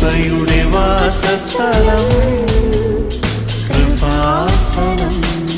കൃപയുടെ വാസസ്ഥലം Kripasanam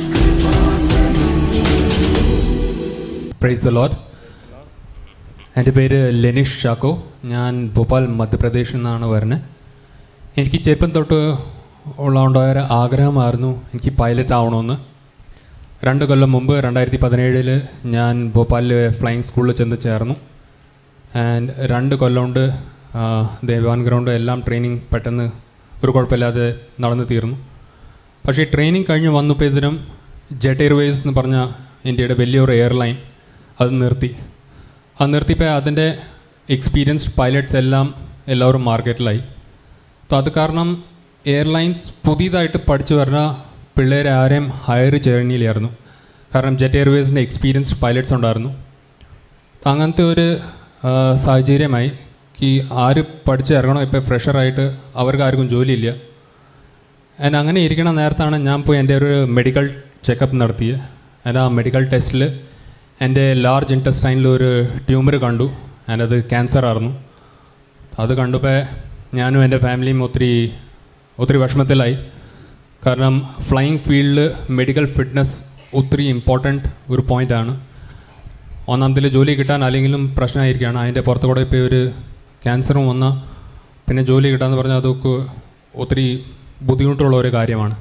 praise the load എൻ്റെ പേര് ലെനിഷ് ചാക്കോ ഞാൻ ഭോപ്പാൽ മധ്യപ്രദേശിൽ നിന്നാണ് വരുന്നത് എനിക്ക് ചെറുപ്പം തൊട്ട് ഉള്ളതുകൊണ്ടായ ഒരു ആഗ്രഹമായിരുന്നു എനിക്ക് പൈലറ്റ് ആവണമെന്ന് രണ്ട് കൊല്ലം മുമ്പ് രണ്ടായിരത്തി പതിനേഴിൽ ഞാൻ ഭോപ്പാലിൽ ഫ്ലൈയിങ് സ്കൂളിൽ ചെന്ന് ചേർന്നു ആൻഡ് രണ്ട് കൊല്ലം കൊണ്ട് ദേവാൻ ഗ്രൗണ്ട് എല്ലാം ട്രെയിനിങ് പെട്ടെന്ന് ഒരു കുഴപ്പമില്ലാതെ നടന്നു തീർന്നു പക്ഷേ ഈ ട്രെയിനിങ് കഴിഞ്ഞ് വന്നപ്പോഴത്തേനും ജെറ്റ് എയർവേസ് എന്ന് പറഞ്ഞ ഇന്ത്യയുടെ വലിയൊരു എയർലൈൻ അത് നിർത്തി അത് നിർത്തിയപ്പോൾ അതിൻ്റെ എക്സ്പീരിയൻസ്ഡ് പൈലറ്റ്സ് എല്ലാം എല്ലാവരും മാർക്കറ്റിലായി അപ്പോൾ അത് കാരണം എയർലൈൻസ് പുതിയതായിട്ട് പഠിച്ചു വരുന്ന പിള്ളേരെ ആരെയും ഹയർ ചെയ്യണില്ലായിരുന്നു കാരണം ജെറ്റ് എയർവേസിൻ്റെ എക്സ്പീരിയൻസ്ഡ് പൈലറ്റ്സ് ഉണ്ടായിരുന്നു അങ്ങനത്തെ ഒരു ആ, സാഹചര്യമായി ഈ ആര് പഠിച്ച് ഇറങ്ങണോ ഇപ്പോൾ ഫ്രഷറായിട്ട് അവർക്ക് ആർക്കും ജോലിയില്ല ആൻഡ് അങ്ങനെ ഇരിക്കണ നേരത്താണ് ഞാൻ പോയി എൻ്റെ ഒരു മെഡിക്കൽ ചെക്കപ്പ് നടത്തിയത് ആൻഡ് ആ മെഡിക്കൽ ടെസ്റ്റിൽ എൻ്റെ ലാർജ് ഇൻറ്റസ്റ്റൈനിൽ ഒരു ട്യൂമർ കണ്ടു ആൻഡ് അത് ക്യാൻസർ ആയിരുന്നു അത് കണ്ടപ്പോൾ ഞാനും എൻ്റെ ഫാമിലിയും ഒത്തിരി ഒത്തിരി വിഷമത്തിലായി കാരണം ഫ്ലൈയിങ് ഫീൽഡിൽ മെഡിക്കൽ ഫിറ്റ്നസ് ഒത്തിരി ഇമ്പോർട്ടൻറ്റ് ഒരു പോയിൻ്റാണ് ഒന്നാമത്തിൽ ജോലി കിട്ടാൻ അല്ലെങ്കിലും പ്രശ്നമായിരിക്കുകയാണ് അതിൻ്റെ പുറത്ത് കൂടെ ഇപ്പോൾ ഒരു ക്യാൻസറും വന്ന പിന്നെ ജോലി കിട്ടാന്ന് പറഞ്ഞാൽ അതൊക്കെ ഒത്തിരി ബുദ്ധിമുട്ടുള്ള ഒരു കാര്യമാണ്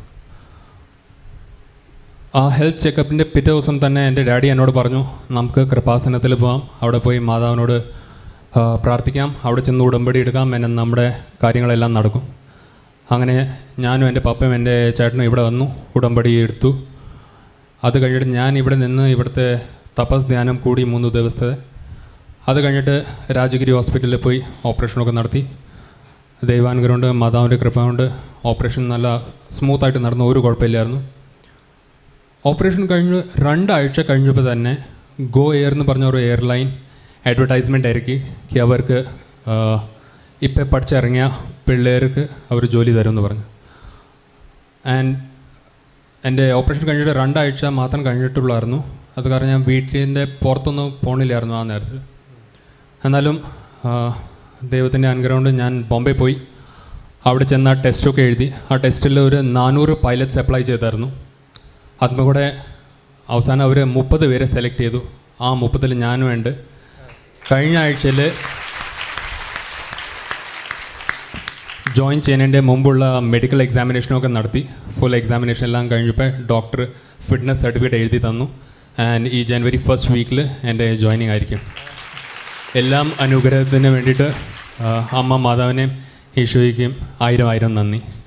ആ ഹെൽത്ത് ചെക്കപ്പിൻ്റെ പിറ്റേ ദിവസം തന്നെ എൻ്റെ ഡാഡി എന്നോട് പറഞ്ഞു നമുക്ക് കൃപാസനത്തിൽ പോകാം അവിടെ പോയി മാതാവിനോട് ആ, പ്രാർത്ഥിക്കാം അവിടെ ചെന്ന് ഉടമ്പടി എടുക്കാം എന്നെ നമ്മുടെ കാര്യങ്ങളെല്ലാം നടക്കും അങ്ങനെ ഞാനും എൻ്റെ പപ്പയും എൻ്റെ ചേട്ടനും ഇവിടെ വന്നു ഉടമ്പടി എടുത്തു അത് കഴിഞ്ഞിട്ട് ഞാൻ ഇവിടെ നിന്ന് ഇവിടുത്തെ തപസ് ധ്യാനം കൂടി മൂന്ന് ദിവസത്തെ അത് കഴിഞ്ഞിട്ട് രാജഗിരി ഹോസ്പിറ്റലിൽ പോയി ഓപ്പറേഷനൊക്കെ നടത്തി ദൈവാനുഗ്രഹം കൊണ്ട് മാതാവിൻ്റെ കൃപ കൊണ്ട് ഓപ്പറേഷൻ നല്ല സ്മൂത്തായിട്ട് നടന്നു ഒരു കുഴപ്പമില്ലായിരുന്നു ഓപ്പറേഷൻ കഴിഞ്ഞ് രണ്ടാഴ്ച കഴിഞ്ഞപ്പോൾ തന്നെ ഗോ എയർ എന്ന് പറഞ്ഞ ഒരു എയർലൈൻ അഡ്വർടൈസ്മെൻ്റ് ഇറക്കി കി അവർക്ക് ഇപ്പം പഠിച്ചിറങ്ങിയ പിള്ളേർക്ക് അവർ ജോലി തരുമെന്ന് പറഞ്ഞു ആൻഡ് എൻ്റെ ഓപ്പറേഷൻ കഴിഞ്ഞിട്ട് രണ്ടാഴ്ച മാത്രം കഴിഞ്ഞിട്ടുള്ളായിരുന്നു അത് കാരണം ഞാൻ വീട്ടിൻ്റെ പുറത്തൊന്നും പോണില്ലായിരുന്നു ആ നേരത്തിൽ എന്നാലും ദൈവത്തിൻ്റെ അനുഗ്രഹം കൊണ്ട് ഞാൻ ബോംബെ പോയി അവിടെ ചെന്ന് ആ ടെസ്റ്റൊക്കെ എഴുതി ആ ടെസ്റ്റിൽ ഒരു നാനൂറ് പൈലറ്റ്സ് അപ്ലൈ ചെയ്തായിരുന്നു അതിന് കൂടെ അവസാനം അവർ മുപ്പത് പേരെ സെലക്ട് ചെയ്തു ആ മുപ്പതിൽ ഞാനും ഉണ്ട് കഴിഞ്ഞ ആഴ്ചയിൽ ജോയിൻ ചെയ്യുന്നതിൻ്റെ മുമ്പുള്ള മെഡിക്കൽ എക്സാമിനേഷനൊക്കെ നടത്തി ഫുൾ എക്സാമിനേഷൻ എല്ലാം കഴിഞ്ഞപ്പോൾ ഡോക്ടർ ഫിറ്റ്നസ് സർട്ടിഫിക്കറ്റ് എഴുതി തന്നു ആൻഡ് ഈ ജനുവരി ഫസ്റ്റ് വീക്കിൽ എൻ്റെ ജോയിനിങ് ആയിരിക്കും എല്ലാം അനുഗ്രഹത്തിന് വേണ്ടിയിട്ട് ആ, അമ്മ മാതാവിനെയും ഈശോയ്ക്കും ആയിരം ആയിരം നന്ദി